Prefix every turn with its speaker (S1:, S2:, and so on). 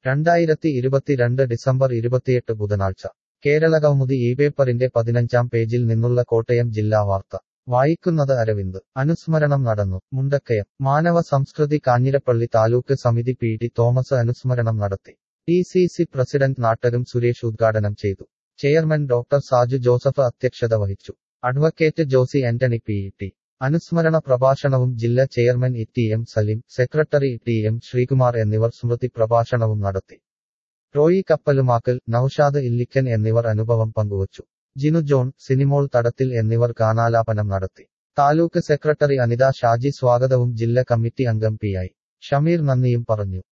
S1: രണ്ടായിരത്തി ഇരുപത്തിരണ്ട് ഡിസംബർ ഇരുപത്തിയെട്ട് ബുധനാഴ്ച കേരളകൗമുദി ഈ പേപ്പറിന്റെ പതിനഞ്ചാം പേജിൽ നിന്നുള്ള കോട്ടയം ജില്ലാ വാർത്ത വായിക്കുന്നത് അരവിന്ദ് അനുസ്മരണം നടന്നു മുണ്ടക്കയം മാനവ സംസ്കൃതി കാഞ്ഞിരപ്പള്ളി താലൂക്ക് സമിതി പി ടി തോമസ് അനുസ്മരണം നടത്തി ഡി സി സി പ്രസിഡന്റ് നാട്ടരും സുരേഷ് ഉദ്ഘാടനം ചെയ്തു ചെയർമാൻ ഡോക്ടർ സാജു ജോസഫ് അധ്യക്ഷത വഹിച്ചു advocate Josy Antony P T അനുസ്മരണ പ്രഭാഷണവും ജില്ലാ chairman E T M Salim secretary T M Sreekumar എന്നിവർ സ്മൃതി പ്രഭാഷണവും നടത്തി റോയി കപ്പലുമാക്കൽ നൌഷാദ് ഇല്ലിക്കൻ എന്നിവർ അനുഭവം പങ്കുവച്ചു ജിനു ജോൺ സിനിമോൾ തടത്തിൽ എന്നിവർ ഗാനാലാപനം നടത്തി താലൂക്ക് സെക്രട്ടറി അനിത ഷാജി സ്വാഗതവും ജില്ലാ കമ്മിറ്റി അംഗം പി ഐ ഷമീർ നന്ദിയും പറഞ്ഞു